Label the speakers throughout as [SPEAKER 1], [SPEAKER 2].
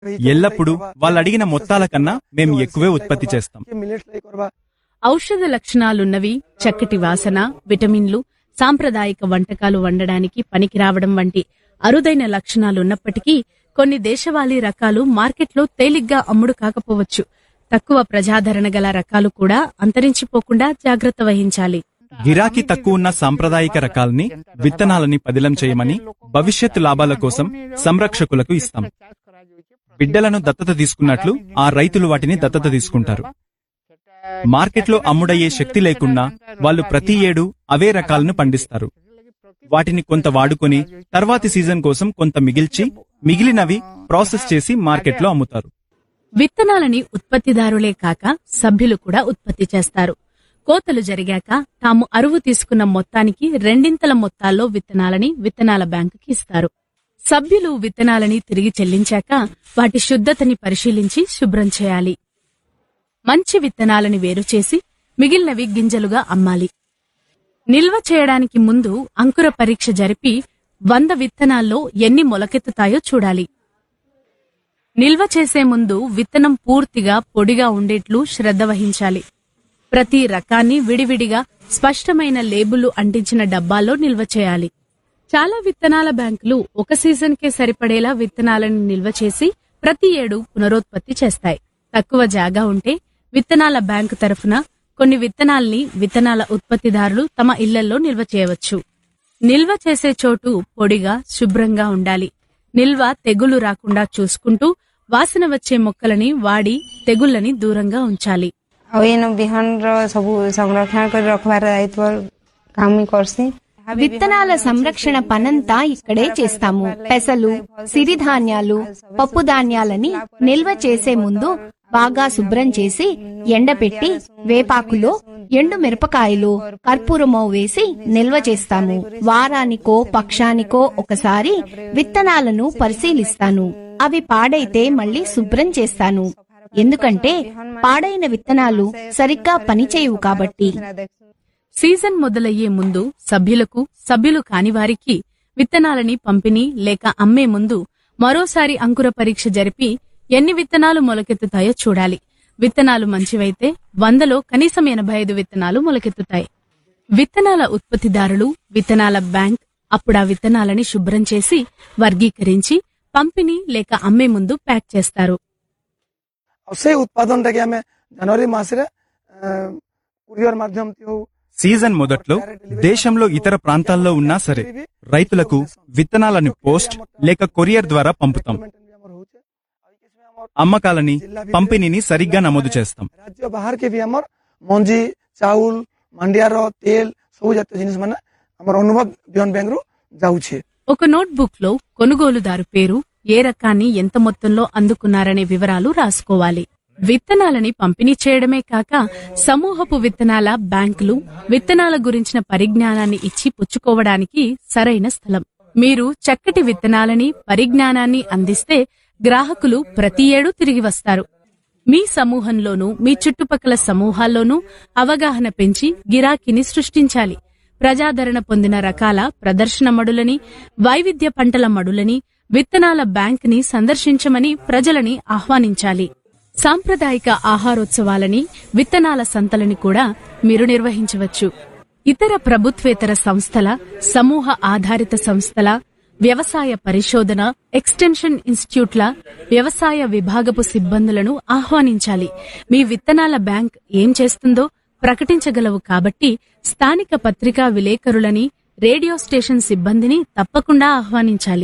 [SPEAKER 1] ఎల్లప్పుడూ వాళ్ళు అడిగిన మొత్తాల కన్నా మేము ఎక్కువే ఉత్పత్తి చేస్తాం
[SPEAKER 2] ఔషధ లక్షణాలున్నవి చక్కటి వాసన విటమిన్లు సాంప్రదాయిక వంటకాలు వండడానికి పనికి రావడం వంటి అరుదైన లక్షణాలున్నప్పటికీ కొన్ని దేశవాళీ రకాలు మార్కెట్లో తేలిగ్గా అమ్ముడు కాకపోవచ్చు తక్కువ ప్రజాదరణ గల రకాలు కూడా అంతరించిపోకుండా జాగ్రత్త వహించాలి
[SPEAKER 1] గిరాకీ తక్కువ ఉన్న సాంప్రదాయిక రకాలని విత్తనాలని పదిలం చేయమని భవిష్యత్తు లాభాల కోసం సంరక్షకులకు ఇస్తాం బిడ్డలను దత్తత తీసుకున్నట్లు ఆ రైతులు వాటిని దత్తత తీసుకుంటారు మార్కెట్లో అమ్ముడయ్యే శక్తి లేకున్నా వాళ్ళు ప్రతి ఏడు అవే రకాలను పండిస్తారు వాటిని కొంత వాడుకొని తర్వాతి సీజన్ కోసం కొంత మిగిల్చి మిగిలినవి ప్రాసెస్ చేసి మార్కెట్లో అమ్ముతారు
[SPEAKER 2] విత్తనాలని ఉత్పత్తిదారులే కాక సభ్యులు కూడా ఉత్పత్తి చేస్తారు కోతలు జరిగాక తాము అరువు తీసుకున్న మొత్తానికి రెండింతల మొత్తాల్లో విత్తనాలని విత్తనాల బ్యాంకుకి ఇస్తారు సభ్యులు విత్తనాలని తిరిగి చెల్లించాక వాటి శుద్ధతని పరిశీలించి శుభ్రం చేయాలి మంచి విత్తనాలని వేరు చేసి మిగిలినవి గింజలుగా అమ్మాలి నిల్వ చేయడానికి ముందు అంకుర పరీక్ష జరిపి వంద విత్తనాల్లో ఎన్ని మొలకెత్తుతాయో చూడాలి నిల్వ చేసే ముందు విత్తనం పూర్తిగా పొడిగా ఉండేట్లు శ్రద్ధ వహించాలి ప్రతి రకాన్ని విడివిడిగా స్పష్టమైన లేబుల్ అంటించిన డబ్బాల్లో నిల్వ చేయాలి చాలా విత్తనాల బ్యాంకులు ఒక సీజన్కే సరిపడేలా విత్తనాలను నిల్వ చేసి ప్రతి ఏడు పునరుత్పత్తి చేస్తాయి తక్కువ జాగా ఉంటే విత్తనాల బ్యాంకు తరఫున కొన్ని విత్తనాల్ని విత్తనాల ఉత్పత్తిదారులు తమ ఇళ్లలో నిల్వ చేయవచ్చు నిల్వ చేసే చోటు పొడిగా శుభ్రంగా ఉండాలి నిల్వ తెగులు రాకుండా చూసుకుంటూ వాసన వచ్చే మొక్కలని వాడి తెగుళ్లని దూరంగా ఉంచాలి
[SPEAKER 3] ଆଉ ଏନ ବିହନର ସବୁ ସଂରକ୍ଷଣ କରି ରଖବାର ଦାୟିତ୍ୱ କାମ କରସି
[SPEAKER 4] విత్తనాల సంరక్షణ పనంతా ఇక్కడే చేస్తాము పెసలు సిరిధాన్యాలు పప్పు ధాన్యాలని నిల్వ చేసే ముందు బాగా శుభ్రం చేసి ఎండపెట్టి వేపాకులో ఎండు మిరపకాయలు కర్పూరమో వేసి నిల్వ చేస్తాము వారానికో పక్షానికో ఒకసారి విత్తనాలను పరిశీలిస్తాను అవి పాడైతే మళ్ళీ శుభ్రం చేస్తాను ఎందుకంటే పాడైన విత్తనాలు సరిగ్గా పనిచేయవు కాబట్టి
[SPEAKER 2] సీజన్ మొదలయ్యే ముందు సభ్యులకు సభ్యులు కాని వారికి విత్తనాలని పంపిణీ లేక అమ్మే ముందు మరోసారి అంకుర పరీక్ష జరిపి ఎన్ని విత్తనాలు మొలకెత్తుతాయో చూడాలి విత్తనాలు మంచివైతే వందలో కనీసం ఎనభై ఐదు విత్తనాలు మొలకెత్తుతాయి విత్తనాల ఉత్పత్తిదారులు విత్తనాల బ్యాంక్ అప్పుడు ఆ విత్తనాలని శుభ్రం చేసి వర్గీకరించి పంపిణీ లేక అమ్మే ముందు ప్యాక్ చేస్తారు
[SPEAKER 5] ଆଉ ସେଇ ଉତ୍ପାଦନଟାକି ଆମେ ଜାନୁଆରୀ ମାସରେ କୁରିଅର ମାଧ୍ୟମରେ ହଉ
[SPEAKER 1] సీజన్ మొదట్లో దేశంలో ఇతర ప్రాంతాల్లో ఉన్నా సరే రైతులకు విత్తనాలను పోస్ట్ లేక కొరియర్ ద్వారా పంపుతాం అమ్మకాలని పంపిణీని సరిగ్గా నమోదు చేస్తాం
[SPEAKER 5] ରାଜ୍ୟ ବାହାରକେ ବି ଆମର ମଞ୍ଜି ଚାଉଳ ମାଣ୍ଡିଆର ତେଲ ସବୁ ଜାତୀୟ ଜିନିଷ ମାନେ ଆମର ଅନୁଭବ ବିହନ ବ୍ୟାଙ୍କରୁ ଯାଉଛି
[SPEAKER 2] ఒక నోట్బుక్ లో కొనుగోలుదారు పేరు ఏ రకాన్ని ఎంత మొత్తంలో అందుకున్నారనే వివరాలు రాసుకోవాలి విత్తనాలని పంపిణీ చేయడమే కాక సమూహపు విత్తనాల బ్యాంకులు విత్తనాల గురించిన పరిజ్ఞానాన్ని ఇచ్చి పుచ్చుకోవడానికి సరైన స్థలం మీరు చక్కటి విత్తనాలని పరిజ్ఞానాన్ని అందిస్తే గ్రాహకులు ప్రతి ఏడు తిరిగి వస్తారు మీ సమూహంలోనూ మీ చుట్టుపక్కల సమూహాల్లోనూ అవగాహన పెంచి గిరాకీని సృష్టించాలి ప్రజాదరణ పొందిన రకాల ప్రదర్శన మడులని వైవిధ్య పంటల మడులని విత్తనాల బ్యాంక్ ని సందర్శించమని ప్రజలని ఆహ్వానించాలి సాంప్రదాయిక ఆహారోత్సవాలని విత్తనాల సంతలని కూడా మీరు నిర్వహించవచ్చు ఇతర ప్రభుత్వేతర సంస్థల సమూహ ఆధారిత సంస్థల వ్యవసాయ పరిశోధన ఎక్స్టెన్షన్ ఇన్స్టిట్యూట్ల వ్యవసాయ విభాగపు సిబ్బందులను ఆహ్వానించాలి మీ విత్తనాల బ్యాంక్ ఏం చేస్తుందో ప్రకటించగలవు కాబట్టి స్థానిక పత్రికా విలేకరులని రేడియో స్టేషన్ సిబ్బందిని తప్పకుండా ఆహ్వానించాలి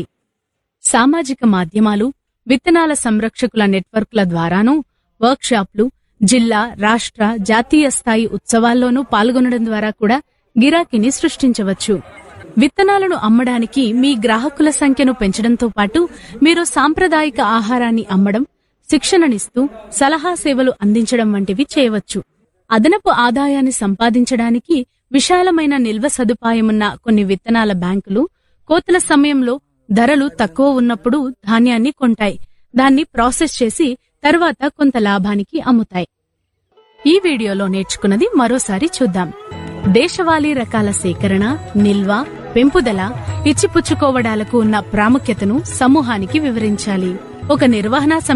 [SPEAKER 2] సామాజిక మాధ్యమాలు విత్తనాల సంరక్షకుల నెట్వర్క్ల ద్వారానూ వర్క్షాప్లు జిల్లా రాష్ట్ర జాతీయ స్థాయి ఉత్సవాల్లోనూ పాల్గొనడం ద్వారా కూడా గిరాకీని సృష్టించవచ్చు విత్తనాలను అమ్మడానికి మీ గ్రాహకుల సంఖ్యను పెంచడంతో పాటు మీరు సాంప్రదాయిక ఆహారాన్ని అమ్మడం శిక్షణనిస్తూ సలహా సేవలు అందించడం వంటివి చేయవచ్చు అదనపు ఆదాయాన్ని సంపాదించడానికి విశాలమైన నిల్వ సదుపాయమున్న కొన్ని విత్తనాల బ్యాంకులు కోతల సమయంలో ధరలు తక్కువ ఉన్నప్పుడు ధాన్యాన్ని కొంటాయి దాన్ని ప్రాసెస్ చేసి తరువాత కొంత లాభానికి అమ్ముతాయి ఈ వీడియోలో నేర్చుకున్నది మరోసారి చూద్దాం దేశవాళీ రకాల సేకరణ నిల్వ పెంపుదల ఇచ్చిపుచ్చుకోవడాలకు ఉన్న ప్రాముఖ్యతను సమూహానికి వివరించాలి ఒక నిర్వహణ